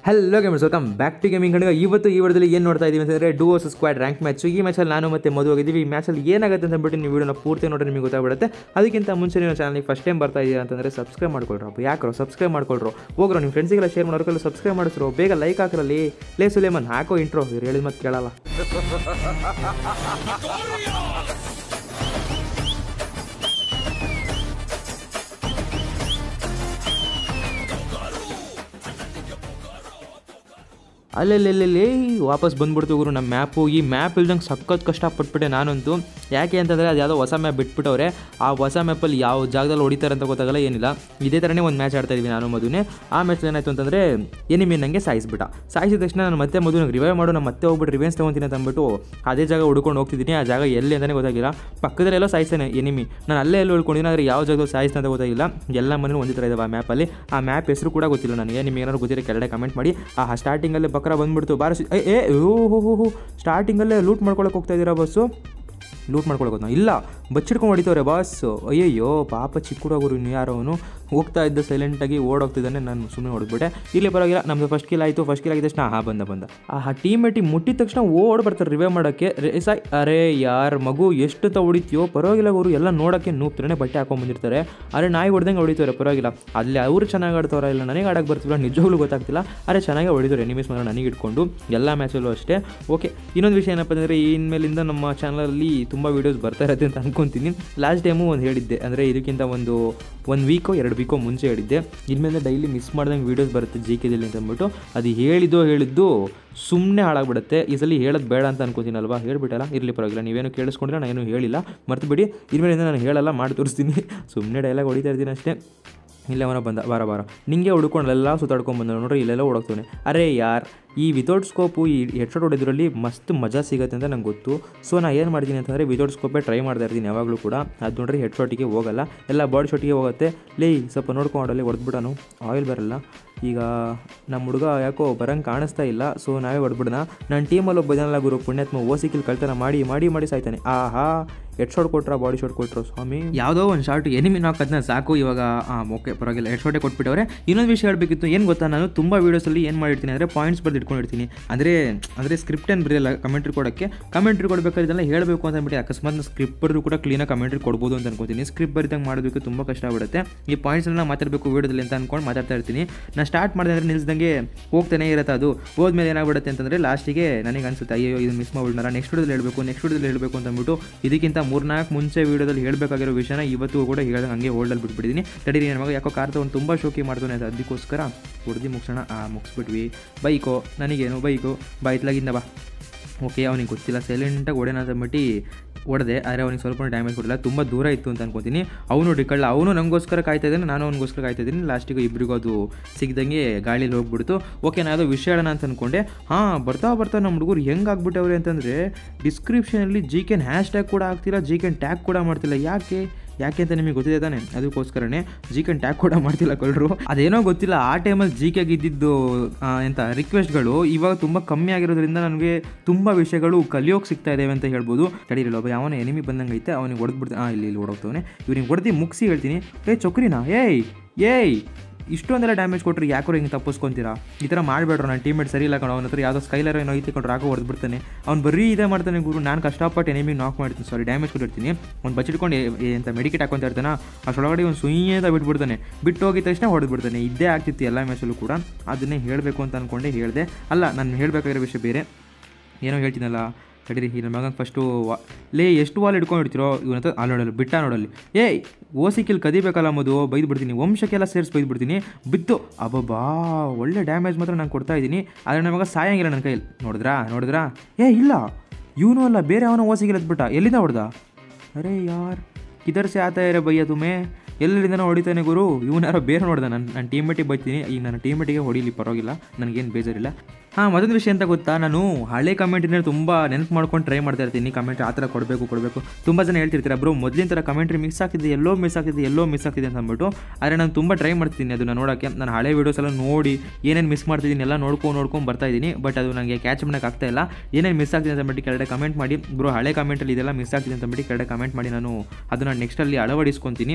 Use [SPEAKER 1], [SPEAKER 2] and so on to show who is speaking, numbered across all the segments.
[SPEAKER 1] hello gamers welcome back to gaming ಕಡೆಗೆ ಇವತ್ತು ಈ ವಿಡಿಯೋದಲ್ಲಿ ಏನು ನೋಡ್ತಾ ಇದ್ದೀವಿ ಅಂತಂದರೆ duo versus squad rank match ಈ ಮ್ಯಾಚಲ್ಲಿ ನಾನು ಮತ್ತೆ ಮದುವೆ ಹೋಗಿದ್ದೀವಿ ಈ ಮ್ಯಾಚಲ್ಲಿ ಏನಾಗುತ್ತೆ ಅಂತ ಅಂದ್ಬಿಟ್ಟು ನೀವು ವಿಡಿಯೋನ ಪೂರ್ತಿ ನೋಡಿದ್ರೆ ನಿಮಗೆ ಗೊತ್ತಾಗ್ಬಿಡುತ್ತೆ ಅದಕ್ಕಿಂತ ಮುಂಚೆ ನೀವು ಚಾನಲ್ಗೆ ಫಸ್ಟ್ ಟೈಮ್ ಬರ್ತಾ ಇದ್ದೀರಾ ಅಂತಂದರೆ ಸಬ್ಸ್ಕ್ರೈಬ್ ಮಾಡ್ಕೊಳ್ರು ಯಾಕೋ ಸಬ್ಸ್ಕ್ರೈಬ್ ಮಾಡ್ಕೊಳ್ರು ಹೋಗ್ರೋ ನಿಮ್ಮ ಫ್ರೆಂಡ್ಸಿಗೆಲ್ಲ ಶೇರ್ ಮಾಡೋರ್ಗೆಲ್ಲ ಸಬ್ಸ್ಕ್ರೈಬ್ ಮಾಡಿಸ್ರು ಬೇಗ ಲೈಕ್ ಹಾಕ್ರಲ್ಲಿ ಲೇ ಸುಲೇಮನ್ ಹಾಕೋ ಇಂಟ್ರೋ ಇವ್ರು ಹೇಳಿದ ಮತ್ತೆ ಕೇಳಲ್ಲ ಅಲ್ಲೆಲ್ಲೆಲ್ಲೆಲ್ಲಿ ವಾಪಸ್ ಬಂದ್ಬಿಡ್ತು ಗುರು ನಮ್ಮ ಮ್ಯಾಪು ಈ ಮ್ಯಾಪ್ ಇಲ್ದಂಗೆ ಸಖತ್ ಕಷ್ಟಪಟ್ಬಿಟ್ಟೆ ನಾನಂತೂ ಯಾಕೆ ಅಂತಂದರೆ ಅದು ಯಾವುದೋ ಹೊಸ ಮ್ಯಾಪ್ ಬಿಟ್ಬಿಟ್ಟವ್ರೆ ಆ ಹೊಸ ಮ್ಯಾಪಲ್ಲಿ ಯಾವ ಜಾಗದಲ್ಲಿ ಹೊಡಿತಾರೆ ಅಂತ ಗೊತ್ತಾಗಲ್ಲ ಏನಿಲ್ಲ ಇದೇ ಥರನೇ ಒಂದು ಮ್ಯಾಚ್ ಆಡ್ತಾ ಇದ್ವಿ ನಾನು ಮದುವೆ ಆ ಮ್ಯಾಚ್ ಏನಾಯಿತು ಅಂತಂದರೆ ಎನಿಮಿ ನನಗೆ ಸಾಯಿಸ್ಬಿಟ್ಟ ಸಾಯಿಸಿದ ತಕ್ಷಣ ನಾನು ಮತ್ತೆ ಮದುವೆ ರಿವೈವ್ ಮಾಡು ನಾನು ಮತ್ತೆ ಹೋಗ್ಬಿಟ್ಟು ರಿವೆನ್ಸ್ ತೊಗೊತೀನಿ ಅಂತ ಅಂದ್ಬಿಟ್ಟು ಅದೇ ಜಾಗ ಹುಡ್ಕೊಂಡು ಹೋಗ್ತಿದ್ದೀನಿ ಆ ಜಾಗ ಎಲ್ಲಿ ಅಂತಲೇ ಗೊತ್ತಾಗಿಲ್ಲ ಪಕ್ಕದಲ್ಲೆಲ್ಲೋ ಸಾಯಿಸ್ತಾನೆ ಎನಿಮಿ ನಾನು ಅಲ್ಲೇ ಎಲ್ಲೋ ಉಳ್ಕೊಂಡಿದ್ದೀನಿ ಆದರೆ ಯಾವ ಜಾಗದಲ್ಲಿ ಸಾಯಿಸ್ತಾ ಅಂತ ಗೊತ್ತಾಗಿಲ್ಲ ಎಲ್ಲ ಮನೆ ಒಂದೇ ಥರ ಇದಾವೆ ಆ ಮ್ಯಾಪಲ್ಲಿ ಆ ಮ್ಯಾಪ್ ಹೆಸರು ಕೂಡ ಗೊತ್ತಿಲ್ಲ ನನಗೆ ನಿಮಗೆ ಏನಾದ್ರು ಗೊತ್ತಿರೋ ಕೆಳಗಡೆ ಕಮೆಂಟ್ ಮಾಡಿ ಆ ಸ್ಟಾರ್ಟಿಂಗಲ್ಲೇ ಬಕ್ರ ಬಂದ್ಬಿಡ್ತು ಬಾರಿಸಿ ಏ ಏ ಓ ಹೋ ಹೋ ಹೋ ಸ್ಟಾರ್ಟಿಂಗಲ್ಲೇ ಲೂಟ್ ಮಾಡ್ಕೊಳಕ್ಕೆ ಹೋಗ್ತಾ ಇದ್ದೀರಾ ಬಸ್ಸು ಲೂಟ್ ಮಾಡ್ಕೊಳಕ್ಕೆ ಇಲ್ಲ ಬಚ್ಚಿಡ್ಕೊಂಡು ಹೊಡಿತವ್ರೆ ಬಾಸ್ ಅಯ್ಯಯ್ಯೋ ಪಾಪ ಚಿಕ್ಕ ಹುಡುಗರು ಇನ್ನು ಯಾರೋ ಅವನು ಹೋಗ್ತಾ ಇದ್ದ ಸೈಲೆಂಟಾಗಿ ಓಡೋಗ್ತಿದ್ದಾನೆ ನಾನು ಸುಮ್ಮನೆ ಹೊಡೆದ್ಬಿಟ್ಟೆ ಇಲ್ಲಿ ಪರವಾಗಿಲ್ಲ ನಮ್ಮದು ಫಸ್ಟ್ ಕಿಲ್ ಆಯಿತು ಫಸ್ಟ್ ಕಿಲ್ ಆಗಿದ ತಕ್ಷಣ ಹಾ ಬಂದ ಬಂದ ಆ ಟೀಮ್ ಮೇಟಿ ಮುಟ್ಟಿದ ತಕ್ಷಣ ಓಡ್ ಬರ್ತಾರೆ ರಿವೈವ್ ಮಾಡೋಕ್ಕೆ ರೇ ಸಾಯ್ ಅರೆ ಯಾರ್ ಮಗು ಎಷ್ಟು ತ ಹೊಡಿತೀಯೋ ಪರವಾಗಿಲ್ಲ ಅವರು ಎಲ್ಲ ನೋಡೋಕ್ಕೆ ನೂಪ್ತರೇ ಬಟ್ಟೆ ಹಾಕೊಂಡ್ ಬಂದಿರ್ತಾರೆ ಅರೆ ನಾಯಿ ಹೊಡೆದಂಗೆ ಹೊಡಿತಾರೆ ಪರವಾಗಿಲ್ಲ ಅಲ್ಲಿ ಅವರು ಚೆನ್ನಾಗಿ ಆಡ್ತಾರ ಇಲ್ಲ ನನಗೆ ಆಡಕ್ಕೆ ಬರ್ತಿಲ್ಲ ನಿಜವಾಗ್ಲೂ ಗೊತ್ತಾಗ್ತಿಲ್ಲ ಅರೆ ಚೆನ್ನಾಗಿ ಹೊಡಿತಾರೆ ಎನಿಮೀಸ್ ಮಾತ್ರ ನನಗೆ ಇಟ್ಕೊಂಡು ಎಲ್ಲ ಮ್ಯಾಚಲ್ಲೂ ಅಷ್ಟೇ ಓಕೆ ಇನ್ನೊಂದು ವಿಷಯ ಏನಪ್ಪ ಅಂದರೆ ಇನ್ಮೇಲಿಂದ ನಮ್ಮ ಚಾನಲಲ್ಲಿ ತುಂಬ ವೀಡಿಯೋಸ್ ಬರ್ತಾ ಇರುತ್ತೆ ಅಂತ ಅನ್ಕೊತೀನಿ ಲಾಸ್ಟ್ ಟೈಮು ಒಂದು ಹೇಳಿದ್ದೆ ಅಂದರೆ ಇದಕ್ಕಿಂತ ಒಂದು ಒಂದು ವೀಕೋ ಎರಡು ವೀಕೋ ಮುಂಚೆ ಹೇಳಿದ್ದೆ ಇನ್ಮೇಲೆ ಡೈಲಿ ಮಿಸ್ ಮಾಡ್ದಂಗೆ ವೀಡಿಯೋಸ್ ಬರುತ್ತೆ ಜಿ ಕೆದಲ್ಲಿ ಅಂತ ಅಂದ್ಬಿಟ್ಟು ಅದು ಹೇಳಿದ್ದು ಹೇಳಿದ್ದು ಸುಮ್ಮನೆ ಹಾಳಾಗ್ಬಿಡುತ್ತೆ ಈ ಸಲ ಹೇಳೋದು ಬೇಡ ಅಂತ ಅನ್ಕೋತೀನಲ್ವಾ ಹೇಳ್ಬಿಟ್ಟಲ್ಲ ಇರಲಿ ಪರವಾಗಿಲ್ಲ ನೀವೇನು ಕೇಳಿಸ್ಕೊಂಡ್ರೆ ನಾನು ಏನು ಹೇಳಿಲ್ಲ ಮರ್ತು ಬಿಡಿ ಇನ್ಮೇಲಿಂದ ನಾನು ಹೇಳಲ್ಲ ಮಾಡಿ ತೋರಿಸ್ತೀನಿ ಸುಮ್ಮನೆ ಡೈಲಾಗ್ ಹೊಡಿತಾ ಇರ್ತೀನಿ ಅಷ್ಟೇ ಇಲ್ಲೇ ಅವನ ಬಂದ ಬಾರ ಬಾರ ನಿಂಗೆ ಹುಡ್ಕೊಂಡು ಎಲ್ಲ ಸುತ್ತಾಡ್ಕೊಂಡು ಬಂದ ನೋಡ್ರಿ ಇಲ್ಲೆಲ್ಲ ಓಡೋಗ್ತಾನೆ ಅರೆ ಯಾರ್ ಈ ವಿತೌಟ್ ಸ್ಕೋಪು ಈ ಹೆಡ್ಶಾಟ್ ಹೊಡೆದ್ರಲ್ಲಿ ಮಸ್ತ್ ಮಜಾ ಸಿಗುತ್ತೆ ಅಂತ ನಂಗೆ ಗೊತ್ತು ಸೊ ನಾನು ಏನು ಮಾಡ್ತೀನಿ ಅಂತಂದರೆ ವಿತೌಟ್ ಸ್ಕೋಪೇ ಟ್ರೈ ಮಾಡ್ತಾ ಇರ್ತೀನಿ ಯಾವಾಗಲೂ ಕೂಡ ಅದು ನೋಡ್ರಿ ಹೆಡ್ ಶಾಟಿಗೆ ಹೋಗಲ್ಲ ಎಲ್ಲ ಬಾಡಿ ಶಾಟಿಗೆ ಹೋಗುತ್ತೆ ಲೇ ಸ್ವಲ್ಪ ನೋಡ್ಕೊಂಡಲ್ಲಿ ಹೊಡೆದ್ಬಿಡೋನು ಆಯಿಲ್ ಬರಲ್ಲ ಈಗ ನಮ್ಮ ಹುಡುಗ ಯಾಕೋ ಬರಂಗೆ ಕಾಣಿಸ್ತಾ ಇಲ್ಲ ಸೊ ನಾವೇ ಹೊಡ್ಬಿಡೋಣ ನನ್ನ ಟೀಮಲ್ಲಿ ಒಬ್ಬ ಜನಲ್ಲ ಗುರು ಪುಣ್ಯಾತ್ಮ ಓಸಿಕಿಲ್ ಕಳ್ತನ ಮಾಡಿ ಮಾಡಿ ಮಾಡಿ ಸಾಯ್ತಾನೆ ಆಹಾ ಹೆಡ್ ಶಾಟ್ ಕೊಟ್ರ ಬಾಡಿ ಶಾಟ್ ಕೊಟ್ಟರು ಸ್ವಾಮಿ ಯಾವುದೋ ಒಂದು ಶಾರ್ಟ್ ಎನಿಮಿ ನಾಕ್ ಅದನ್ನ ಸಾಕು ಇವಾಗ ಹಾಂ ಓಕೆ ಪರವಾಗಿಲ್ಲ ಹೆಡ್ ಶಾಟೇ ಕೊಟ್ಬಿಟ್ಟವ್ರೆ ಇನ್ನೊಂದು ವಿಷಯ ಹೇಳಬೇಕಿತ್ತು ಏನು ಗೊತ್ತಾ ನಾನು ತುಂಬ ವೀಡಿಯೋಸಲ್ಲಿ ಏನು ಮಾಡಿರ್ತೀನಿ ಅಂದರೆ ಪಾಯಿಂಟ್ಸ್ ಬರೆದು ಇಟ್ಕೊಂಡಿರ್ತೀನಿ ಅಂದರೆ ಅಂದರೆ ಸ್ಕ್ರಿಪ್ಟ್ ಏನು ಬರೆಯಲ್ಲ ಕಮೆಂಟ್ರಿ ಕೊಡೋಕ್ಕೆ ಕಮೆಂಟ್ರಿ ಕೊಡಬೇಕಾದ್ರೆ ಇದೆಲ್ಲ ಹೇಳಬೇಕು ಅಂತ ಅಂದ್ಬಿಟ್ಟು ಅಕಸ್ಮಾತ್ ಸ್ಕ್ರಿಪ್ಟ್ ಬರೆದು ಕೂಡ ಕ್ಲೀನಾಗಿ ಕಮೆಂಟ್ರಿ ಕೊಡ್ಬೋದು ಅಂತ ಅನ್ಕೋತೀನಿ ಸ್ಕ್ರಿಪ್ಟ್ ಬರಿದಂಗೆ ಮಾಡೋದಕ್ಕೆ ತುಂಬ ಕಷ್ಟ ಆಗ್ಬಿಡುತ್ತೆ ಈ ಪಾಯಿಂಟ್ಸ್ನ ಮಾತಾಡಬೇಕು ವೀಡಿಯೋದಲ್ಲಿ ಅಂತ ಅನ್ಕೊಂಡು ಮಾತಾಡ್ತಾ ಇರ್ತೀನಿ ನಾನು ಸ್ಟಾರ್ಟ್ ಮಾಡಿದೆ ಅಂದರೆ ನಿಲ್ಸ್ದಂಗೆ ಹೋಗ್ತಾನೆ ಇರುತ್ತೆ ಅದು ಹೋದ್ಮೇಲೆ ಏನಾಗ್ಬಿಡುತ್ತೆ ಅಂತಂದರೆ ಲಾಸ್ಟಿಗೆ ನನಗೆ ಅನ್ಸುತ್ತೆ ಅಯ್ಯೋ ಇದು ಮಿಸ್ ಮಾಡ್ಬಿಡ್ನಾರ ನೆಕ್ಸ್ಟ್ ವಿಡಿಯೋದಲ್ಲಿ ಹೇಳಬೇಕು ನೆಕ್ಸ್ಟ್ ವಿಡಿಯೋದಲ್ಲಿ ಹೇಳಬೇಕು ಅಂತ ಅಂದ್ಬಿಟ್ಟು ಇದಕ್ಕಿಂತ ಮೂರ್ನಾಲ್ಕು ಮುಂಚೆ ವೀಡಿಯೋದಲ್ಲಿ ಹೇಳಬೇಕಾಗಿರೋ ವಿಷಯನ ಇವತ್ತು ಕೂಡ ಹೇಳ್ದಂಗೆ ಹಂಗೆ ಹೋಲ್ಡಲ್ಲಿ ಬಿಟ್ಬಿಟ್ಟಿದ್ದೀನಿ ತಡೀರಿ ನನ್ನ ಮಗ ಯಾಕೋ ಕಾರ್ ತೊಗೊಂಡು ತುಂಬ ಶೋಕಿ ಮಾಡ್ತಾನೆ ಅಂತ ಅದಕ್ಕೋಸ್ಕರ ಹೊಡೆದು ಮುಗಿಸೋಣ ಆ ಮುಗಿಸ್ಬಿಟ್ವಿ ಬೈಕೋ ನನಗೇನು ಬೈಕು ಬೈತ್ಲಾಗಿಂದ ಬಾ ಓಕೆ ಅವನಿಗೆ ಗೊತ್ತಿಲ್ಲ ಸೈಲೆಂಟಾಗಿ ಹೊಡೆನ ಅಂದ್ಬಿಟ್ಟು ಹೊಡೆದೆ ಆದರೆ ಅವನಿಗೆ ಸ್ವಲ್ಪ ಡ್ಯಾಮೇಜ್ ಕೊಡಲಿಲ್ಲ ತುಂಬ ದೂರ ಇತ್ತು ಅಂತ ಅನ್ಕೋತೀನಿ ಅವನು ಡಿಕಳ್ಳ ಅವನು ನನಗೋಸ್ಕರ ಕಾಯ್ತಾ ಇದ್ದಾನೆ ನಾನು ಅವನಿಗೋಸ್ಕರ ಕಾಯ್ತಾ ಇದ್ದೀನಿ ಲಾಸ್ಟಿಗೆ ಇಬ್ಬರಿಗೂ ಅದು ಸಿಗ್ದಂಗೆ ಗಾಳೀಲಿ ಹೋಗ್ಬಿಡ್ತು ಓಕೆ ನಾನು ಅದು ವಿಷಯ ಹೇಳೋಣ ಅಂತ ಅಂದ್ಕೊಂಡೆ ಹಾಂ ಬರ್ತಾ ಬರ್ತಾ ನಮ್ಮ ಹುಡುಗರು ಹೆಂಗೆ ಆಗ್ಬಿಟ್ಟವ್ರೆ ಅಂತಂದರೆ ಡಿಸ್ಕ್ರಿಪ್ಷನಲ್ಲಿ ಜಿ ಕೆನ್ ಹ್ಯಾಶ್ ಟ್ಯಾಗ್ ಕೂಡ ಆಗ್ತಿಲ್ಲ ಜಿ ಕೆನ್ ಟ್ಯಾಗ್ ಕೂಡ ಮಾಡ್ತಿಲ್ಲ ಯಾಕೆ ಯಾಕೆ ಅಂತ ನಿಮಗೆ ಗೊತ್ತಿದೆ ತಾನೆ ಅದಕ್ಕೋಸ್ಕರನೇ ಜಿ ಕೆನ್ ಟ್ಯಾಗ್ ಕೂಡ ಮಾಡ್ತಿಲ್ಲ ಕಳ್ಳರು ಅದೇನೋ ಗೊತ್ತಿಲ್ಲ ಆ ಟೈಮಲ್ಲಿ ಜಿ ಕೆಗೆ ಇದ್ದಿದ್ದು ಆ, ಎಂತ ರಿಕ್ವೆಸ್ಟ್ಗಳು ಇವಾಗ ತುಂಬ ಕಮ್ಮಿ ಆಗಿರೋದ್ರಿಂದ ನನಗೆ ತುಂಬ ವಿಷಯಗಳು ಕಲಿಯೋಕೆ ಸಿಗ್ತಾ ಇದ್ದಾವೆ ಅಂತ ಹೇಳ್ಬೋದು ತಡೀರಿಲ್ಲ ಒಬ್ಬ ಯಾವನ ಎನಿಮಿ ಬಂದಂಗೆ ಐತೆ ಅವನಿಗೆ ಹೊಡೆದ್ಬಿಡ್ತಾನೆ ಹಾಂ ಇಲ್ಲಿ ಇಲ್ಲಿ ಹೊಡೋಗ್ತವನೆ ಇವ್ನಿಗೆ ಹೊಡೆದು ಮುಗಿಸಿ ಹೇಳ್ತೀನಿ ಏ ಚೊಕ್ರಿನಾ ಏಯ್ ಏಯ್ ಇಷ್ಟೊಂದೆಲ್ಲ ಡ್ಯಾಮೇಜ್ ಕೊಟ್ಟರೆ ಯಾಕೋ ಹಿಂಗೆ ತಪ್ಪಿಸ್ಕೊಂತೀರಾ ಈ ಥರ ಮಾಡಬೇಡ್ರು ನನ್ನ ಟೀಮೇಟ್ ಸರಿ ಇಲ್ಲ ಕಣೋ ಅವನ ಹತ್ರ ಯಾವುದೋ ಸ್ಕೈಲರ್ ಏನೋ ಐತಿ ಕೊಂಡು ರಾಕೋ ಹೊಡೆದ್ಬಿಡ್ತಾನೆ ಅವ್ನು ಬರೀ ಇದೇ ಮಾಡ್ತಾನೆ ಗುರು ನಾನು ಕಷ್ಟಪಟ್ಟು ಎನಿಮಿಗೆ ನಾಕ್ ಮಾಡ್ತೀನಿ ಸಾರಿ ಡ್ಯಾಮೇಜ್ ಕೊಟ್ಟಿರ್ತೀನಿ ಅವ್ನು ಬಚ್ಚಿಟ್ಕೊಂಡು ಏ- ಏ- ಎಂತ ಮೆಡಿಕೇಟ್ ಹಾಕೊಂತ ಇರ್ತಾನೆ ಅಷ್ಟೊಳಗಡೆ ಒಂದು ಸುಯ್ಯದ ಬಿಟ್ಬಿಡ್ತಾನೆ ಬಿಟ್ಟು ಹೋಗಿದ ತಕ್ಷಣ ಹೊಡೆದ್ಬಿಡ್ತಾನೆ ಇದೇ ಆಗ್ತಿತ್ತು ಎಲ್ಲ ಮ್ಯಾಚಲ್ಲೂ ಕೂಡ ಅದನ್ನೇ ಹೇಳಬೇಕು ಅಂತ ಅಂದ್ಕೊಂಡೆ ಹೇಳಿದೆ ಅಲ್ಲ ನಾನು ಹೇಳಬೇಕಾಗಿರೋ ವಿಷಯ ಬೇರೆ ಏನೋ ಹೇಳ್ತೀನಲ್ಲ ತಡೀರಿ ಈ ನನ್ನ ಮಗನ ಫಸ್ಟು ವಾ ಲೇ ಎಷ್ಟು ವಾಲ್ ಇಟ್ಕೊಂಡಿರ್ತೀರೋ ಇವನ ಹತ್ರ ಅಲ್ಲಿ ನೋಡಲ್ಲ ಬಿಟ್ಟ ನೋಡಲ್ಲಿ ಏಯ್ ಓಸಿಕಿಲ್ ಕದಿಬೇಕಲ್ಲ ಮದು ಬೈದು ಬಿಡ್ತೀನಿ ವಂಶಕ್ಕೆಲ್ಲ ಸೇರಿಸಿ ಬೈದು ಬಿಡ್ತೀನಿ ಬಿತ್ತು ಅಬ್ಬಬ್ಬಾ ಒಳ್ಳೆ ಡ್ಯಾಮೇಜ್ ಮಾತ್ರ ನಾನು ಕೊಡ್ತಾ ಇದ್ದೀನಿ ಆದರೆ ನನ್ನ ಮಗ ಸಾಯಂಗಿಲ್ಲ ನನ್ನ ಕೈಯಲ್ಲಿ ನೋಡಿದ್ರಾ ನೋಡಿದ್ರಾ ಏ ಇಲ್ಲ ಇವನು ಅಲ್ಲ ಬೇರೆ ಅವನ ಓಸಿಗಿಲ್ ಎದ್ಬಿಟ್ಟ ಎಲ್ಲಿಂದ ಹೊಡೆದ ಅರೆ ಯಾರ್ ಕಿದರ್ ಸೆ ಆತಾ ಇರೋ ಬಯ್ಯ ತುಮೆ ಎಲ್ಲಿಂದನೋ ಹೊಡಿತಾನೆ ಗುರು ಇವನಾರೋ ಬೇರೆ ನೋಡ್ದೆ ನಾನು ನನ್ನ ಟೀಮೇಟಿಗೆ ಬೈತೀನಿ ಈಗ ನನ್ನ ಟೀಮೇಟಿಗೆ ಹೊಡಿಲಿ ಪರವಾಗಿಲ್ಲ ನನಗೇನು ಬೇಜಾರಿಲ್ಲ ಹಾಂ ಮತ್ತೊಂದು ವಿಷಯ ಅಂತ ಗೊತ್ತಾ ನಾನು ಹಳೆ ಕಮೆಂಟ್ರಿನ ತುಂಬ ನೆನಪು ಮಾಡ್ಕೊಂಡು ಟ್ರೈ ಮಾಡ್ತಾ ಇರ್ತೀನಿ ಕಮೆಂಟ್ ಆ ಥರ ಕೊಡಬೇಕು ಕೊಡಬೇಕು ತುಂಬ ಜನ ಹೇಳ್ತಿರ್ತಾರೆ ಬ್ರೋ ಮೊದಲಿನ ಥರ ಕಮೆಂಟ್ರಿ ಮಿಸ್ ಆಗ್ತಿದೆ ಎಲ್ಲೋ ಮಿಸ್ ಆಗ್ತಿದೆ ಎಲ್ಲೋ ಮಿಸ್ ಆಗ್ತಿದೆ ಅಂತ ಅಂದ್ಬಿಟ್ಟು ಆದರೆ ನಾನು ತುಂಬ ಟ್ರೈ ಮಾಡ್ತೀನಿ ಅದನ್ನು ನೋಡೋಕ್ಕೆ ನಾನು ಹಳೆ ವೀಡಿಯೋಸ್ ಎಲ್ಲ ನೋಡಿ ಏನೇನು ಮಿಸ್ ಮಾಡ್ತಿದ್ದೀನಿ ಎಲ್ಲ ನೋಡ್ಕೊಂಡು ನೋಡ್ಕೊಂಡು ಬರ್ತಾ ಇದ್ದೀನಿ ಬಟ್ ಅದು ನನಗೆ ಕ್ಯಾಚ್ ಮಾಡೋಕ್ಕೆ ಆಗ್ತಾ ಇಲ್ಲ ಏನೇನು ಮಿಸ್ ಆಗ್ತಿದೆ ಅಂತ ಅಂದ್ಬಿಟ್ಟು ಕೆಳಗಡೆ ಕಮೆಂಟ್ ಮಾಡಿ ಬ್ರೋ ಹಳೆ ಕಮೆಂಟಲ್ಲಿ ಇದೆಲ್ಲ ಮಿಸ್ ಆಗ್ತಿದೆ ಅಂತ ಅಂದ್ಬಿಟ್ಟು ಕೆಳಗಡೆ ಕಮೆಂಟ್ ಮಾಡಿ ನಾನು ಅದನ್ನು ನೆಕ್ಸ್ಟಲ್ಲಿ ಅಳವಡಿಸ್ಕೊತೀನಿ ಯಾಕೆಂದರೆ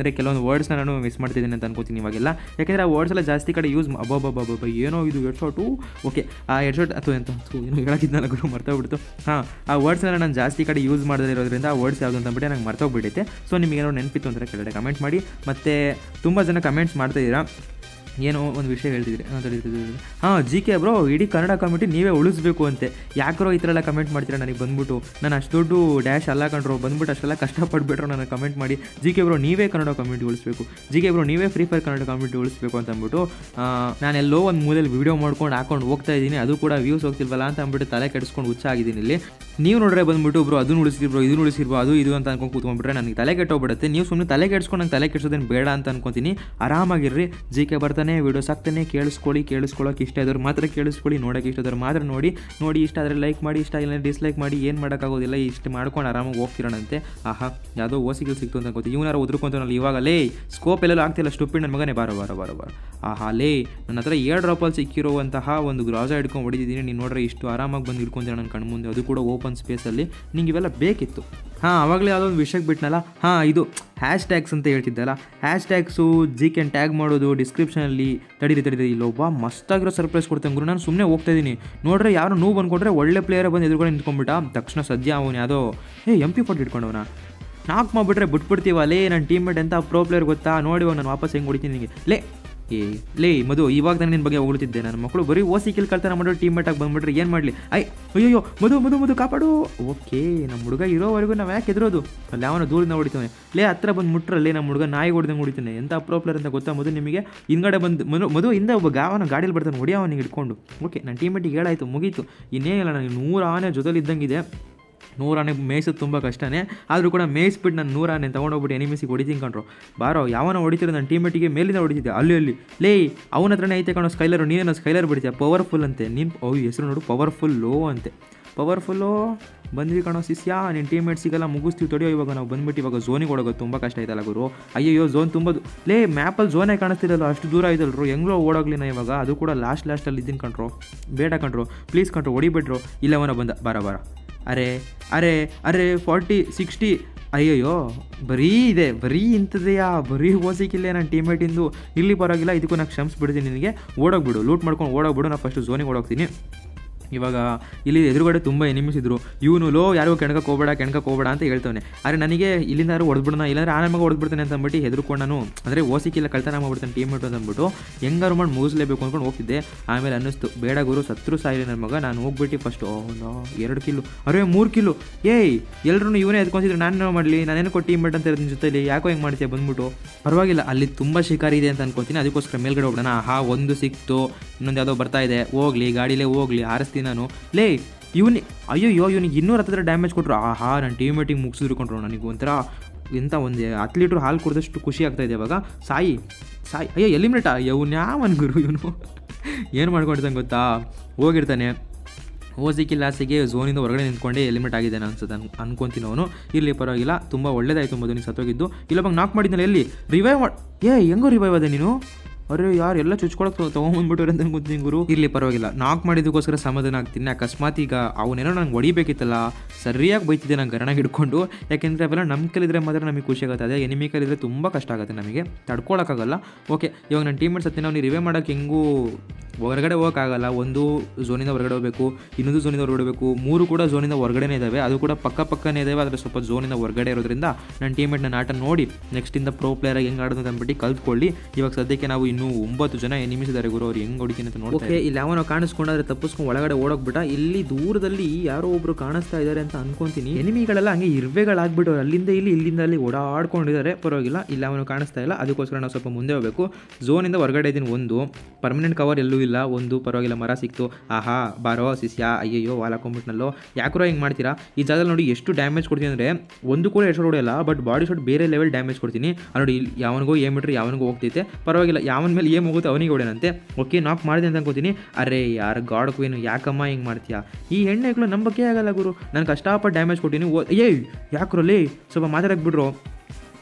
[SPEAKER 1] ಅಂದರೆ ಕೆಲವೊಂದು ವರ್ಡ್ಸ್ನ ನಾನು ಮಿಸ್ ಮಾಡ್ತಿದ್ದೀನಿ ಅಂತ ಅನ್ಕೋತೀನಿ ಇವಾಗೆಲ್ಲ ಯಾಕೆಂದರೆ ಆ ವರ್ಡ್ಸ್ ಎಲ್ಲ ಜಾಸ್ತಿ ಕಡೆ ಯೂಸ್ ಅಬ್ಬಬ್ಬಬ್ಬಬ್ಬ ಏನೋ ಇದು ಹೆಡ್ ಶಾಟು ಓಕೆ ಆ ಹೆಡ್ ಶಾಟ್ ಅಥವಾ ಎಂತ ಥು, ಏನೋ ಹೇಳಕ್ಕಿದ್ನಲ್ಲ ಗುರು ಮರ್ತೋಗ್ಬಿಡ್ತು ಹಾಂ ಆ ವರ್ಡ್ಸ್ನ ನಾನು ಜಾಸ್ತಿ ಕಡೆ ಯೂಸ್ ಮಾಡದೇ ಇರೋದ್ರಿಂದ ಆ ವರ್ಡ್ಸ್ ಯಾವುದು ಅಂತ ಅಂದ್ಬಿಟ್ಟು ನಂಗೆ ಮರ್ತೋಗ್ಬಿಟ್ಟೈತೆ ಸೊ ನಿಮಗೆ ಏನೋ ನೆನಪಿತ್ತು ಅಂದರೆ ಕೆಳಗಡೆ ಕಮೆಂಟ್ ಮಾಡಿ ಮತ್ತು ತುಂಬ ಜನ ಕಮೆಂಟ್ಸ್ ಮಾಡ್ತಾಯಿದ್ದೀರಾ ಏನೋ ಒಂದು ವಿಷಯ ಹೇಳ್ತಿದ್ರಿ ಹಾಂ ಜಿ ಕೆ ಬ್ರೋ ಇಡೀ ಕನ್ನಡ ಕಮಿಟಿ ನೀವೇ ಉಳಿಸ್ಬೇಕು ಅಂತೆ ಯಾಕ್ರೋ ಈ ಥರ ಎಲ್ಲ ಕಮೆಂಟ್ ಮಾಡ್ತೀರಾ ನನಗೆ ಬಂದ್ಬಿಟ್ಟು ನಾನು ಅಷ್ಟು ದೊಡ್ಡ ಡ್ಯಾಶ್ ಅಲ್ಲ ಕಂಡ್ರು ಬಂದ್ಬಿಟ್ಟು ಅಷ್ಟೆಲ್ಲ ಕಷ್ಟಪಟ್ಬಿಟ್ರು ನನಗೆ ಕಮೆಂಟ್ ಮಾಡಿ ಜಿ ಕೆ ಬ್ರೋ ನೀವೇ ಕನ್ನಡ ಕಮಿಟಿ ಉಳಿಸ್ಬೇಕು ಜಿ ಕೆ ಬ್ರೋ ನೀವೇ ಫ್ರೀ ಫೈರ್ ಕನ್ನಡ ಕಮಿಟಿ ಉಳಿಸ್ಬೇಕು ಅಂತ ಅಂದ್ಬಿಟ್ಟು ಆ, ನಾನೆಲ್ಲೋ ಒಂದು ಮೂಲೆಯಲ್ಲಿ ವೀಡಿಯೋ ಮಾಡ್ಕೊಂಡು ಹಾಕೊಂಡು ಹೋಗ್ತಾ ಇದ್ದೀನಿ ಅದು ಕೂಡ ವ್ಯೂಸ್ ಹೋಗ್ತಿಲ್ವಲ್ಲ ಅಂತ ಅಂದ್ಬಿಟ್ಟು ತಲೆ ಕೆಡಿಸ್ಕೊಂಡು ಹುಚ್ಚ ಆಗಿದ್ದೀನಿ ಇಲ್ಲಿ ನೀವು ನೋಡ್ರೆ ಬಂದ್ಬಿಟ್ಟು ಬ್ರೋ ಅದನ್ನು ಉಳಿಸಿರ್ಬ್ರೋ ಇದನ್ನು ಉಳಿಸಿರ್ಬೋ ಅದು ಇದು ಅಂತ ಅನ್ಕೊಂಡು ಕೂತ್ಕೊಂಡ್ಬಿಟ್ರೆ ನನಗೆ ತಲೆ ಕೆಟ್ಟೋಗ್ಬಿಡುತ್ತೆ ನೀವು ಸುಮ್ಮನೆ ತಲೆ ಕೆಡ್ಸ್ಕೊಂಡು ನಂಗೆ ತಲೆ ಕೆಡ್ಸೋದೇನು ಬೇಡ ಅಂತ ಅನ್ಕೊತೀನಿ ಆರಾಮಾಗಿರ್ರಿ ಜಿ ಕೆ ಬರ್ತಾನೆ ವೀಡಿಯೋಸ್ ಹಾಕ್ತಾನೆ ಕೇಳಿಸ್ಕೊಳ್ಳಿ ಕೇಳಿಸ್ಕೊಳ್ಳೋಕೆ ಇಷ್ಟ ಇದ್ದವ್ರು ಮಾತ್ರ ಕೇಳಿಸ್ಕೊಳ್ಳಿ ನೋಡೋಕೆ ಇಷ್ಟ ಇದ್ದವ್ರು ಮಾತ್ರ ನೋಡಿ ನೋಡಿ ಇಷ್ಟ ಆದರೆ ಲೈಕ್ ಮಾಡಿ ಇಷ್ಟ ಇಲ್ಲ ಡಿಸ್ಲೈಕ್ ಮಾಡಿ ಏನು ಮಾಡೋಕ್ಕಾಗೋದಿಲ್ಲ ಇಷ್ಟು ಮಾಡ್ಕೊಂಡು ಆರಾಮಾಗಿ ಹೋಗ್ತಿರೋಣಂತೆ ಆಹಾ ಯಾವುದೋ ಓಸಿಗಳು ಸಿಕ್ತು ಅಂತ ಅನ್ಕೋತೀನಿ ಇವನಾರು ಉದ್ರಕೊಂತಾನಲ್ಲ ಇವಾಗ ಲೇ ಸ್ಕೋಪ್ ಎಲ್ಲೆಲ್ಲ ಆಗ್ತಿಲ್ಲ ಸ್ಟುಪಿಡ್ ನನ್ನ ಮಗನೇ ಬಾರೋ ಬಾರೋ ಬಾರೋ ಬಾರೋ ಆಹಾ ಲೇ ನನ್ನ ಹತ್ರ ಏರ್ ಡ್ರಾಪಲ್ಲಿ ಸಿಕ್ಕಿರುವಂತಹ ಒಂದು ಗ್ರಾಸ ಹಿಡ್ಕೊಂಡು ಹೊಡಿದಿದ್ದೀನಿ ನೀನು ನೋಡ್ರೆ ಇಷ್ಟು ಆರಾಮಾಗಿ ಬಂದು ಹಿಡ್ಕೊಂತೀನಿ ನನ್ನ ಕಣ್ಣು ಮುಂದೆ ಅದು ಕೂಡ ಓಪನ್ ಸ್ಪೇಸಲ್ಲಿ ನಿಂಗೆ ಇವೆಲ್ಲ ಬೇಕಿತ್ತು ಹಾಂ ಆವಾಗಲೇ ಯಾವುದೋ ಒಂದು ವಿಷಯಕ್ಕೆ ಬಿಟ್ನಲ್ಲ ಹಾಂ ಇದು ಹ್ಯಾಶ್ ಟ್ಯಾಗ್ಸ್ ಅಂತ ಹೇಳ್ತಿದ್ದಲ್ಲ hash tags G can tag ಮಾಡೋದು ಡಿಸ್ಕ್ರಿಪ್ಷನಲ್ಲಿ ತಡೀರಿ ತಡೀರಿ ಇಲ್ಲೊಬ್ಬ ಮಸ್ತಾಗಿರೋ ಸರ್ಪ್ರೈಸ್ ಕೊಡ್ತೇನೆ ಗುರು ನಾನು ಸುಮ್ಮನೆ ಹೋಗ್ತಾ ಇದ್ದೀನಿ ನೋಡ್ರೆ ಯಾರು ನೋವು ಬಂದ್ಕೊಟ್ರೆ ಒಳ್ಳೆ ಪ್ಲೇಯರ್ ಬಂದು ಎದುರುಗಡೆ ನಿಂತ್ಕೊಂಡ್ಬಿಟ್ಟ ತಕ್ಷಣ ಸದ್ಯ ಅವನು ಯಾವುದೋ ಏ ಎಂ ಪಿ ಫೋಟೋ ಇಟ್ಕೊಂಡವನ ನಾಕ್ ಮಾಡಿಬಿಟ್ರೆ ಬಿಟ್ಬಿಡ್ತೀವಲ್ಲೇ ನನ್ನ ಟೀಮ್ಮೇಟ್ ಅಂತ ಪ್ರೋ ಪ್ಲೇಯರ್ ಗೊತ್ತಾ ನೋಡಿ ಇವಾಗ ನಾನು ವಾಪಸ್ ಹೆಂಗೆ ಹೊಡಿತೀನಿ ನಿನಗೆ ಲೇ ಏ ಲೇ ಮಧು ಇವಾಗ ನಾನು ನಿನ್ನ ಬಗ್ಗೆ ಹೊಗಳ್ತಿದ್ದೆ ನನ್ನ ಮಕ್ಕಳು ಬರೀ ಓಸಿ ಕಿಲ್ ಕಳ್ತನ ಮಾಡೋ ಟೀಮ್ ಮೇಟಾಗಿ ಬಂದ್ಬಿಟ್ರೆ ಏನು ಮಾಡಲಿ ಐ ಅಯ್ಯೋ ಮಧು ಮಧು ಮಧು ಕಾಪಾಡು ಓಕೆ ನಮ್ಮ ಹುಡುಗ ಇರೋವರೆಗೂ ನಾವು ಯಾಕೆ ಎದುರೋದು ಅಲ್ಲಿ ಅವನ ದೂರಿಂದ ಹೊಡಿತಾನೆ ಲೇ ಹತ್ರ ಬಂದು ಮುಟ್ರಲ್ಲೇ ನಮ್ಮ ಹುಡುಗ ನಾಯಿ ಹೊಡೆದಂಗೆ ಹೊಡಿತಾನೆ ಎಂಥ ಪ್ರೋ ಪ್ಲೇಯರ್ ಅಂತ ಗೊತ್ತಾ ಮಧು ನಿಮಗೆ ಹಿಂಗಡೆ ಬಂದು ಮಧು ಮಧು ಹಿಂದೆ ಒಬ್ಬ ಗಾವನ ಗಾಡಿಯಲ್ಲಿ ಬರ್ತಾನೆ ಹೊಡಿ ಅವನಿಗೆ ಹಿಡ್ಕೊಂಡು ಓಕೆ ನನ್ನ ಟೀಮೇಟಿಗೆ ಹೇಳಾಯ್ತು ಮುಗೀತು ಇನ್ನೇನಿಲ್ಲ ನನಗೆ ನೂರು ಆನೆ ಜೊತೆಲಿ ಇದ್ದಂಗಿದೆ ನೂರಾನೆ ಮೇಯ್ಸೋದು ತುಂಬ ಕಷ್ಟನೇ ಆದರೂ ಕೂಡ ಮೇಯಿಸ್ಬಿಟ್ಟು ನಾನು ನೂರಾನೆ ತೊಗೊಂಡೋಗ್ಬಿಟ್ಟು ಎನಿಮಿಸಿಗೆ ಹೊಡಿತೀನಿ ಕಣ್ರು ಬಾರೋ ಯಾವನ ಹೊಡಿತಿರೋ ನನ್ನ ಟೀಮೇಟಿಗೆ ಮೇಲಿಂದ ಹೊಡಿತಿದ್ದೆ ಅಲ್ಲಿ ಅಲ್ಲಿ ಲೇ ಅವನ ಹತ್ರನೇ ಐತೆ ಕಣೋ ಸ್ಕೈಲರು ನೀನೇನೋ ಸ್ಕೈಲರ್ ಬಿಡ್ತೀಯ ಪವರ್ಫುಲ್ ಅಂತೆ ನೀನು ಅವು ಹೆಸರು ನೋಡು ಪವರ್ಫುಲ್ ಲೋ ಅಂತೆ ಪವರ್ಫುಲ್ಲು ಬಂದ್ವಿ ಕಣೋ ಶಿಷ್ಯ ನಿನ್ನ ಟೀಮೇಟ್ಸಿಗೆಲ್ಲ ಮುಗಿಸ್ತೀವಿ ತಡೆಯೋ ಇವಾಗ ನಾವು ಬಂದ್ಬಿಟ್ಟು ಇವಾಗ ಝೋನಿಗೆ ಓಡೋಗೋದು ತುಂಬ ಕಷ್ಟ ಆಯ್ತಲ್ಲ ಗುರು ಅಯ್ಯಯ್ಯೋ ಝೋನ್ ತುಂಬ ದೂ- ಲೇ ಮ್ಯಾಪಲ್ಲಿ ಝೋನೇ ಕಾಣಿಸ್ತಿರಲ್ಲ ಅಷ್ಟು ದೂರ ಇದಲ್ರು ಹೆಂಗ್ಲೋ ಓಡೋಗ್ಲಿ ನಾ ಇವಾಗ ಅದು ಕೂಡ ಲಾಸ್ಟ್ ಲಾಸ್ಟಲ್ಲಿ ಇದ್ದೀನಿ ಕಣ್ರು ಬೇಡ ಕಣ್ರು ಪ್ಲೀಸ್ ಕಣ್ರು ಹೊಡಿಬಿಟ್ರು ಇಲ್ಲವನ ಬಂದ ಬಾರ ಬಾರ ಅರೆ ಅರೆ ಅರೆ ಫಾರ್ಟಿ ಸಿಕ್ಸ್ಟಿ ಅಯ್ಯಯ್ಯೋ ಬರೀ ಇದೆ ಬರೀ ಇಂಥದೆಯಾ ಬರೀ ಓಸಿಕಿಲ್ಲೇ ನನ್ನ ಟೀಮೇಟಿಂದು ಇಲ್ಲಿ ಪರವಾಗಿಲ್ಲ ಇದಕ್ಕೂ ನಾನು ಕ್ಷಮಿಸ್ಬಿಡ್ತೀನಿ ನಿನಗೆ ಓಡೋಗ್ಬಿಡು ಲೂಟ್ ಮಾಡ್ಕೊಂಡು ಓಡೋಗ್ಬಿಡು ನಾನು ಫಸ್ಟ್ ಝೋನಿಗೆ ಓಡೋಗ್ತೀನಿ ಇವಾಗ ಇಲ್ಲಿ ಎದುರುಗಡೆ ತುಂಬ ಎನಿಮಿಸ್ ಇದ್ರು ಇವನು ಲೋ ಯಾರಿಗೂ ಕೆಣಕಕ್ಕೆ ಹೋಗ್ಬೇಡ ಕೆಣಕಕ್ಕೆ ಹೋಗ್ಬೇಡ ಅಂತ ಹೇಳ್ತಾನೆ ಆದರೆ ನನಗೆ ಇಲ್ಲಿಂದ ಯಾರು ಹೊಡೆದ್ಬಿಡೋಣ ಇಲ್ಲಾಂದ್ರೆ ಆರಾಮಾಗಿ ಹೊಡೆದ್ಬಿಡ್ತಾನೆ ಅಂತ ಅಂದ್ಬಿಟ್ಟು ಹೆದರ್ಕೊಂಡು ನಾನು ಅಂದರೆ ಓಸಿಕಿಲ್ಲ ಕಳ್ತನ ಮಾಡ್ಬಿಡ್ತಾನೆ ಟೀಮ್ ಮೇಟ್ ಅಂತ ಅಂದ್ಬಿಟ್ಟು ಹೆಂಗಾರು ಮಾಡಿ ಮುಗಿಸ್ಲೇಬೇಕು ಅಂದ್ಕೊಂಡು ಹೋಗ್ತಿದ್ದೆ ಆಮೇಲೆ ಅನ್ನಿಸ್ತು ಬೇಡ ಗುರು ಸತ್ರು ಸಾಯಿಲಿ ನನ್ನ ಮಗ ನಾನು ಹೋಗ್ಬಿಟ್ಟು ಫಸ್ಟು ನೋ ಎರಡು ಕಿಲು ಅರೆ ಮೂರು ಕಿಲು ಏಯ್ ಎಲ್ಲರೂ ಇವನೇ ಎದ್ಕೊಂತಿದ್ರು ನಾನು ಮಾಡಲಿ ನಾನೇನೋ ಟೀಮ್ ಮೇಟ್ ಅಂತ ಇರೋದ್ರ ಜೊತೆಲಿ ಯಾಕೋ ಹೆಂಗೆ ಮಾಡ್ತೀಯ ಬಂದ್ಬಿಟ್ಟು ಪರವಾಗಿಲ್ಲ ಅಲ್ಲಿ ತುಂಬ ಶಿಕಾರಿ ಇದೆ ಅಂತ ಅನ್ಕೊತೀನಿ ಅದಕ್ಕೋಸ್ಕರ ಮೇಲ್ಗಡೆ ಹೋಗೋಣ ಹಾ ಒಂದು ಸಿಕ್ತು ಇನ್ನೊಂದು ಯಾವುದೋ ಬರ್ತಾ ಇದೆ ಹೋಗ್ಲಿ ಗಾಡಿಲೇ ಹೋಗ್ಲಿ ಹಾರಿಸ್ತೀನಿ ನಾನು ಲೇ ಇವನಿ ಅಯ್ಯೋ ಇವನಿಗೆ ಇನ್ನೂರು ಹತ್ತಿರ ಡ್ಯಾಮೇಜ್ ಕೊಟ್ಟರು ಆಹಾ ನನ್ನ ಟೀಮ್ ಮೇಟಿಂಗ್ ಮುಗಿಸಿದ್ರು ಕೊಂಡ್ರು ನನಗೆ ಒಂಥರ ಎಂಥ ಒಂದು ಹತ್ತು ಲೀಟ್ರ್ ಹಾಲು ಕುಡಿದಷ್ಟು ಖುಷಿ ಆಗ್ತಾ ಇದೆ ಇವಾಗ ಸಾಯಿ ಸಾಯಿ ಅಯ್ಯೋ ಎಲಿಮಿನೇಟ ಇವನು ಯಾವನ್ ಗುರು ಇವನು ಏನು ಮಾಡ್ಕೊಂಡಿದ್ದಾನೆ ಗೊತ್ತಾ ಹೋಗಿರ್ತಾನೆ ಓಸಿಕಿ ಲಾಸಿಗೆ ಝೋನಿಂದ ಹೊರಗಡೆ ನಿಂತ್ಕೊಂಡೆ ಎಲಿಮಿನೇಟ್ ಆಗಿದ್ದಾನೆ ಅನ್ಸುತ್ತೆ ಅನ್ ಅನ್ಕೊಂತೀನಿ ಅವನು ಇರಲಿ ಪರವಾಗಿಲ್ಲ ತುಂಬ ಒಳ್ಳೇದಾಯಿತು ಮೊದಲು ನೀನು ಸತ್ತೋಗಿದ್ದು ಇಲ್ಲವಾಗ ನಾಕ್ ಮಾಡಿದ್ನಲ್ಲ ಎಲ್ಲಿ ರಿವೈವ್ ಮಾಡಿ ಏ ಹೆಂಗೋ ರಿವೈವ್ ಅದ ನೀನು ಅರೆ ಯಾರು ಎಲ್ಲ ಚುಚ್ಕೊಳಕ್ಕೆ ತೊಗೊಂಬಂದ್ಬಿಟ್ಟವ್ರೆ ಅಂತ ಅನ್ಕೊಂತೀನಿ ಗುರು ಇರಲಿ ಪರವಾಗಿಲ್ಲ ನಾಕ್ ಮಾಡಿದ್ದಕ್ಕೋಸ್ಕರ ಸಮಾಧಾನ ಆಗ್ತೀನಿ ಅಕಸ್ಮಾತ್ ಈಗ ಅವನೇನೋ ನಂಗೆ ಹೊಡಿಬೇಕಿತ್ತಲ್ಲ ಸರಿಯಾಗಿ ಬೈತಿದ್ದೆ ನಂಗೆ ಗರಣ ಹಿಡ್ಕೊಂಡು ಯಾಕೆಂದರೆ ಅವೆಲ್ಲ ನಮ್ಮ ಕಲಿದ್ರೆ ಮಾತ್ರ ನಮಗೆ ಖುಷಿ ಆಗುತ್ತೆ ಅದೇ ಎನಿಮಿ ಕಲಿದ್ರೆ ತುಂಬ ಕಷ್ಟ ಆಗುತ್ತೆ ನಮಗೆ ತಡ್ಕೊಳಕ್ಕಾಗಲ್ಲ ಓಕೆ ಇವಾಗ ನನ್ನ ಟೀಮೇಟ್ಸ್ ಹತ್ತಿನ ಅವ್ನು ರಿವೇ ಮಾಡೋಕ್ಕೆ ಹೆಂಗೂ ಹೊರಗಡೆ ಹೋಗೋಕ್ಕಾಗಲ್ಲ ಒಂದು ಝೋನಿಂದ ಹೊರಗಡೆ ಹೋಗಬೇಕು ಇನ್ನೊಂದು ಝೋನಿಂದ ಹೊರಗಡೆ ಹೋಗಬೇಕು ಮೂರು ಕೂಡ ಝೋನಿಂದ ಹೊರಗಡೆನೇ ಇದ್ದಾವೆ ಅದು ಕೂಡ ಪಕ್ಕ ಪಕ್ಕನೇ ಇದ್ದಾವೆ ಆದರೆ ಸ್ವಲ್ಪ ಝೋನಿಂದ ಹೊರಗಡೆ ಇರೋದ್ರಿಂದ ನನ್ನ ಟೀಮೇಟ್ ನನ್ನ ಆಟ ನೋಡಿ ನೆಕ್ಸ್ಟಿಂದ ಪ್ರೋ ಪ್ಲೇಯರಾಗಿ ಹೆಂಗೆ ಆಡೋದು ಅಂದ್ಬಿಟ್ಟು ಕಲ್ತ್ಕೊಳ್ಳಿ ಇವಾಗ ಸದ್ಯಕ್ಕೆ ನಾವು ಇನ್ನೂ ಒಂಬತ್ತು ಜನ ಎನಿಮಿಸ್ ಇದ್ದಾರೆ ಗುರು ಅವ್ರು ಹೆಂಗೆ ಹೊಡಿತೀನಿ ಅಂತ ನೋಡಿ ಓಕೆ ಇಲ್ಲಿ ಯಾವನೋ ಕಾಣಿಸ್ಕೊಂಡಾದ್ರೆ ತಪ್ಪಿಸ್ಕೊಂಡು ಒಳಗಡೆ ಓಡೋಗ್ಬಿಟ್ಟ ಇಲ್ಲಿ ದೂರದಲ್ಲಿ ಯಾರೋ ಒಬ್ರು ಕಾಣಿಸ್ತಾ ಇದ್ದಾರೆ ಅಂತ ಅನ್ಕೊಂತೀನಿ ಎನಿಮಿಗಳೆಲ್ಲ ಹಂಗೆ ಇರ್ವೆಗಳಾಗ್ಬಿಟ್ಟು ಅಲ್ಲಿಂದ ಇಲ್ಲಿ ಇಲ್ಲಿಂದ ಅಲ್ಲಿ ಓಡಾಡ್ಕೊಂಡಿದ್ದಾರೆ ಪರವಾಗಿಲ್ಲ ಇಲ್ಲಿ ಅವನು ಕಾಣಿಸ್ತಾ ಇಲ್ಲ ಅದಕ್ಕೋಸ್ಕರ ನಾವು ಸ್ವಲ್ಪ ಮುಂದೆ ಹೋಗಬೇಕು ಝೋನಿಂದ ಹೊರಗಡೆ ಇದ್ದೀನಿ ಒಂದು ಪರ್ಮನೆಂಟ್ ಕವರ್ ಎಲ್ಲೂ ಇಲ್ಲ ಒಂದು ಪರವಾಗಿಲ್ಲ ಮರ ಸಿಕ್ತು ಆಹಾ ಬಾರೋ ಸಿಸ್ಯ ಅಯ್ಯಯ್ಯೋ ವಾಲ್ ಹಾಕೊಂಡ್ಬಿಟ್ನಲ್ಲೋ ಯಾಕರೋ ಹಿಂಗೆ ಮಾಡ್ತೀರಾ ಈ ಜಾಗದಲ್ಲಿ ನೋಡಿ ಎಷ್ಟು ಡ್ಯಾಮೇಜ್ ಕೊಡ್ತೀನಿ ಅಂದರೆ ಒಂದು ಕೂಡ ಎಷ್ಟು ಹೊಡೆಯಲ್ಲ ಬಟ್ ಬಾಡಿ ಶಾಟ್ ಬೇರೆ ಲೆವೆಲ್ ಡ್ಯಾಮೇಜ್ ಕೊಡ್ತೀನಿ ಅಲ್ಲಿ ನೋಡಿ ಇಲ್ಲಿ ಯಾವನಿಗೋ ಏಮ್ ಬಿಟ್ರೆ ಯಾವನಿಗೋ ಹೋಗ್ತೈತೆ ಪರವಾಗಿಲ್ಲ ಯಾವನ ಮೇಲೆ ಏಮ್ ಹೋಗುತ್ತೆ ಅವನಿಗೆ ಹೊಡೆಯನಂತೆ ಓಕೆ ನಾಕ್ ಮಾಡಿದೆ ಅಂತ ಅನ್ಕೋತೀನಿ ಅರೆ ಯಾರು ಗಾಡ್ ಕ್ವೀನು ಯಾಕಮ್ಮ ಹಿಂಗೆ ಮಾಡ್ತೀಯಾ ಈ ಹೆಣ್ಣೆಗಳು ನಂಬಕ್ಕೆ ಆಗಲ್ಲ ಗುರು ನನಗೆ ಕಷ್ಟಪಟ್ಟು ಡ್ಯಾಮೇಜ್ ಕೊಟ್ಟಿನಿ ಓ ಏಯ್ ಯಾಕ್ರಲ್ಲಿ ಸ್ವಲ್ಪ ಮಾತಾಡಕ್ಕೆ ಬಿಡ್ರು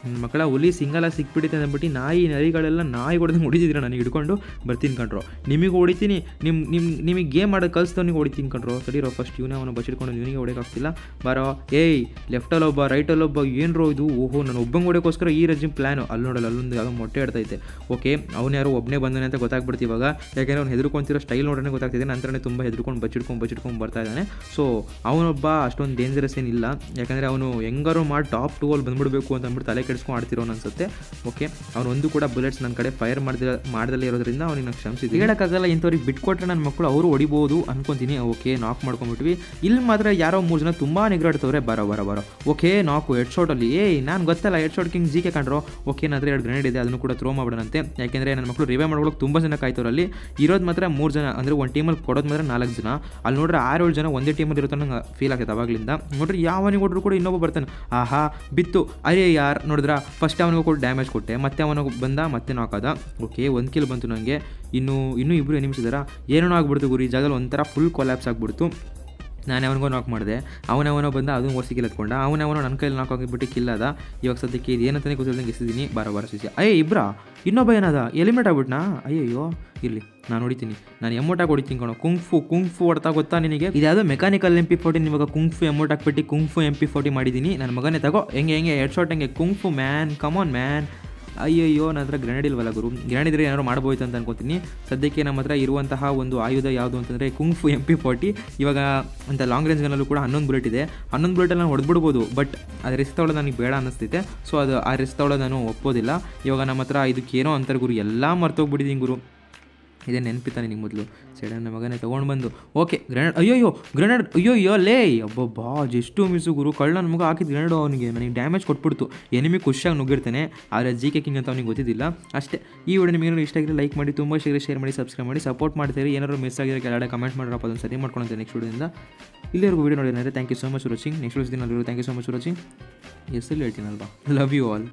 [SPEAKER 1] ನಿಮ್ಮ ಮಕ್ಕಳ ಹುಲಿ ಸಿಂಗಲಾಗಿ ಸಿಕ್ಬಿಟ್ಟಿದೆ ಅಂದ್ಬಿಟ್ಟು ನಾಯಿ ನರಿಗಳೆಲ್ಲ ನಾಯಿ ಹೊಡೆದಂಗೆ ಹೊಡಿತಿದ್ದೀರ ನನಗೆ ಹಿಡ್ಕೊಂಡು ಬರ್ತೀನಿ ಕಣ್ರೋ ನಿಮಗೆ ಹೊಡಿತೀನಿ ನಿಮ್ಮ ನಿಮ್ಮ ನಿಮಗೆ ಗೇಮ್ ಮಾಡೋದು ಕಲಿಸ್ದವನಿಗೆ ಹೊಡಿತೀನಿ ಕಣ್ರೋ ತಡೀರೋ ಫಸ್ಟ್ ಇವನೇ ಅವನು ಬಚ್ಚಿಟ್ಕೊಂಡು ಇವನಿಗೆ ಹೊಡೆಯೋಕ್ಕಾಗ್ತಿಲ್ಲ ಬಾರೋ ಏಯ್ ಲೆಫ್ಟಲ್ಲಿ ಒಬ್ಬ ರೈಟಲ್ಲಿ ಒಬ್ಬ ಏನ್ರೋ ಇದು ಓಹೋ ನಾನು ಒಬ್ಬಂಗೆ ಹೊಡೆಯೋಕ್ಕೋಸ್ಕರ ಈ ರಜಿಮ್ ಪ್ಲ್ಯಾನು ಅಲ್ಲಿ ನೋಡಲ್ಲ ಅಲ್ಲೊಂದು ಯಾವುದೋ ಮೊಟ್ಟೆ ಇಡ್ತೈತೆ ಓಕೆ ಅವ್ನು ಯಾರೋ ಒಬ್ಬನೇ ಬಂದಾನೆ ಅಂತ ಗೊತ್ತಾಗ್ಬಿಡ್ತು ಇವಾಗ ಯಾಕೆಂದರೆ ಅವ್ನು ಹೆದರ್ಕೊಂತಿರೋ ಸ್ಟೈಲ್ ನೋಡೋಣ ಗೊತ್ತಾಗ್ತಿದೆ ನಂತರನೇ ತುಂಬ ಹೆದರ್ಕೊಂಡು ಬಚ್ಚಿಡ್ಕೊಂಡು ಬಚ್ಚಿಡ್ಕೊಂಡು ಬರ್ತಾ ಇದ್ದಾನೆ ಸೊ ಅವನೊಬ್ಬ ಅಷ್ಟೊಂದು ಡೇಂಜರಸ್ ಏನಿಲ್ಲ ಯಾಕಂದರೆ ಅವನು ಹೆಂಗಾರು ಮಾಡಿ ಟಾಪ್ ಟೂ ಅಲ್ಲಿ ಬಂದ್ಬಿಡಬೇಕು ಅಂತ ಅಂದ್ಬಿಟ್ಟು ತಲೆ ಕೆಡಿಸ್ಕೊಂಡು ಆಡ್ತಿರೋನು ಅನ್ಸುತ್ತೆ ಓಕೆ ಅವನು ಒಂದು ಕೂಡ ಬುಲೆಟ್ಸ್ ನನ್ನ ಕಡೆ ಫೈರ್ ಮಾಡಿದ ಮಾಡ್ದಲ್ಲೇ ಇರೋದ್ರಿಂದ ಅವನಿಗೆ ನಾನು ಕ್ಷಮಿಸಿದ್ದೆ ಹೇಳೋಕ್ಕಾಗಲ್ಲ ಇಂಥವ್ರಿಗೆ ಬಿಟ್ಕೊಟ್ರೆ ನನ್ನ ಮಕ್ಕಳು ಅವರು ಹೊಡಿಬೋದು ಅನ್ಕೊಂತೀನಿ ಓಕೆ ನಾಕ್ ಮಾಡ್ಕೊಂಡ್ಬಿಟ್ವಿ ಇಲ್ಲಿ ಮಾತ್ರ ಯಾರೋ ಮೂರು ಜನ ತುಂಬ ನಿಗ್ರಾಡ್ತವ್ರೆ ಬರೋ ಬರೋ ಬರೋ ಓಕೆ ನಾಕು ಹೆಡ್ ಶಾಟಲ್ಲಿ ಏಯ್ ನಾನು ಗೊತ್ತಲ್ಲ head shot king G K ಕಂಡ್ರು ಓಕೆ ನನ್ನ ಹತ್ರ ಎರಡು ಗ್ರೆನೇಡ್ ಇದೆ ಅದನ್ನು ಕೂಡ ಥ್ರೋ ಮಾಡ್ಬಿಡೋಣಂತೆ ಯಾಕೆಂದರೆ ನನ್ನ ಮಕ್ಕಳು ರಿವೇ ಮಾಡ್ಕೊಳ್ಳೋಕೆ ತುಂಬ ಜನ ಕಾಯ್ತವ್ರಲ್ಲಿ ಇರೋದು ಮಾತ್ರ ಮೂರು ಜನ ಅಂದರೆ ಒಂದು ಟೀಮಲ್ಲಿ ಕೊಡೋದು ಮಾತ್ರ ನಾಲ್ಕು ಜನ ಅಲ್ಲಿ ನೋಡ್ರೆ ಆರು ಏಳು ಜನ ಒಂದೇ ಟೀಮಲ್ಲಿ ಇರುತ್ತೆ ನಂಗೆ ಫೀಲ್ ಆಗ್ತದೆ ಅವಾಗಲಿಂದ ನೋಡ್ರಿ ಯಾವನಿಗೆ ಹೊಡ್ರು ಕೂಡ ಇನ್ನೊಬ್ಬ ಬರ್ತಾನೆ ಆಹಾ ಬಿತ್ತು ಅರೇ ಯಾರು ನೋಡಿದ್ರ ಫಸ್ಟ್ ಅವನಿಗೆ ಕೂಡ ಡ್ಯಾಮೇಜ್ ಕೊಟ್ಟೆ ಮತ್ತೆ ಅವನಿಗೆ ಬಂದ ಮತ್ತೆ ನಾಕಾದ ಓಕೆ ಒಂದು ಕಿಲ್ ಬಂತು ನನಗೆ ಇನ್ನು ಇನ್ನೂ ಇಬ್ಬರು ಎನಿಮಿಸಿದಾರ ಏನೇನೋ ಆಗ್ಬಿಡ್ತು ಗುರಿ ಈ ಜಾಗದಲ್ಲಿ ಒಂಥರ ಫುಲ್ ಕೊಲ್ಯಾಪ್ಸ್ ಆಗಿಬಿಡ್ತು ನಾನು ಅವನಿಗೂ ನಾಕ್ ಮಾಡಿದೆ ಅವನವನೋ ಬಂದ ಅದನ್ನು ಓಸಿ ಕಿಲ್ ಹತ್ಕೊಂಡ ಅವನವನೋ ನನ್ನ ಕೈಲಿ ನಾಕ್ ಆಗಿಬಿಟ್ಟು ಕಿಲ್ ಅದ ಇವಾಗ ಸದ್ಯಕ್ಕೆ ಇದು ಏನಂತಾನೆ ಗೊತ್ತಿಲ್ಲದಂಗೆ ಎಸಿದ್ದೀನಿ ಬಾರ ಬಾರ ಸಿಸಿ ಅಯ್ಯ ಇಬ್ರ ಇನ್ನೊಬ್ಬ ಏನದ ಎಲಿಮೆಂಟ್ ಆಗ್ಬಿಟ್ನಾ ಅಯ್ಯಯ್ಯೋ ಇರಲಿ ನಾನು ಹೊಡಿತೀನಿ ನಾನು ಎಮೋಟಾಗಿ ಹೊಡಿತೀನಿ ಕಣೋ ಕುಂಫು ಕುಂಫು ಹೊಡ್ತಾ ಗೊತ್ತಾ ನಿನಗೆ ಇದ್ಯಾವುದೋ ಮೆಕ್ಯಾನಿಕಲ್ ಎಂ ಪಿ ಫೋರ್ಟಿನ್ ಇವಾಗ ಕುಂಫು ಎಮೋಟ್ ಹಾಕ್ಬಿಟ್ಟು ಕುಂಫು ಎಂ ಪಿ ಫೋರ್ಟಿ ಮಾಡಿದ್ದೀನಿ ನನ್ನ ಮಗನೇ ತಗೋ ಹೆಂಗೆ ಹೆಂಗೆ ಹೆಡ್ ಶಾಟ್ ಹೆಂಗೆ ಕುಂಫು ಮ್ಯಾನ್ ಕಮಾನ್ ಮ್ಯಾನ್ ಅಯ್ಯಯ್ಯೋ ನನ್ನ ಹತ್ರ ಗ್ರೆನೇಡ್ ಇಲ್ವಲ್ಲ ಗುರು ಗ್ರೆನೇಡ್ ಇದ್ರೆ ಏನಾದ್ರು ಮಾಡ್ಬೋಯ್ತು ಅಂತ ಅನ್ಕೋತೀನಿ ಸದ್ಯಕ್ಕೆ ನಮ್ಮ ಹತ್ರ ಇರುವಂತಹ ಒಂದು ಆಯುಧ ಯಾವುದು ಅಂತಂದರೆ ಕುಂಫು ಎಂ ಪಿ ಫೋರ್ಟಿ ಇವಾಗ ಅಂತ ಲಾಂಗ್ ರೇಂಜ್ ಗನ್ನಲ್ಲೂ ಕೂಡ ಹನ್ನೊಂದು ಬುಲೆಟ್ ಇದೆ ಹನ್ನೊಂದು ಬುಲೆಟಲ್ಲಿ ನಾನು ಹೊಡೆದ್ಬಿಡ್ಬೋದು ಬಟ್ ಅದು ರಿಸ್ಕ್ ತಗೊಳ್ಳೋದು ನನಗೆ ಬೇಡ ಅನ್ನಿಸ್ತೈತೆ ಸೊ ಅದು ಆ ರಿಸ್ಕ್ ತಗೊಳ್ಳೋದು ನಾನು ಒಪ್ಪೋದಿಲ್ಲ ಇವಾಗ ನಮ್ಮ ಹತ್ರ ಇದಕ್ಕೇನೋ ಅಂತಾರೆ ಗುರು ಎಲ್ಲ ಮರ್ತೋಗ್ಬಿಟ್ಟಿದ್ದೀನಿ ಗುರು ಇದೇ ನೆನಪಿತ್ತಾನೆ ನಿಂಗೆ ಮೊದಲು ಸೈಡನ್ನ ಮಗನೇ ತೊಗೊಂಡು ಬಂದು ಓಕೆ ಗ್ರೆನೇಡ್ ಅಯ್ಯೋಯ್ಯೋ ಗ್ರೆನೇಡ್ ಅಯ್ಯೋಯ್ಯೋ ಲೇ ಅಬ್ಬಬ್ಬಾ ಜೆಷ್ಟು ಮಿಸ್ಸು ಗುರು ಕಳ್ಳ ನನ್ನ ಮಗ ಹಾಕಿದ ಗ್ರೆನೇಡು ಅವನಿಗೆ ನನಗೆ ಡ್ಯಾಮೇಜ್ ಕೊಟ್ಬಿಡ್ತು ಎನಿಮಿ ಖುಷಿಯಾಗಿ ನುಗ್ಗಿರ್ತಾನೆ ಆದರೆ ಜಿ ಕೆ ಕಿಂಗ್ ಅಂತ ಅವ್ನಿಗೆ ಗೊತ್ತಿದ್ದಿಲ್ಲ ಅಷ್ಟೇ ಈ ವಿಡಿಯೋ ನಿಮಗೆ ಏನಾದ್ರು ಇಷ್ಟ ಆಗಿದ್ರೆ ಲೈಕ್ ಮಾಡಿ ತುಂಬ ಶೇರ್ ಶೇರ್ ಮಾಡಿ ಸಬ್ಸ್ಕ್ರೈಬ್ ಮಾಡಿ ಸಪೋರ್ಟ್ ಮಾಡ್ತೀರಿ ಏನಾದ್ರು ಮಿಸ್ ಆಗಿರೋ ಕೆಳಗಡೆ ಕಮೆಂಟ್ ಮಾಡಿರಪ್ಪ ಅದನ್ನು ಸರಿ ಮಾಡ್ಕೊಳಂತೆ ನೆಕ್ಸ್ಟ್ ವಿಡಿಯೋದಿಂದ ಇಲ್ಲಿವರೆಗೂ ವಿಡಿಯೋ ನೋಡಿದ್ರೆ thank you so much watching next ವಿಡಿಯೋದಲ್ಲಿ thank you so much watching ಎಸ್ಸಲ್ಲಿ ಹೇಳ್ತೀನಲ್ವಾ ಲವ್ ಯು ಆಲ್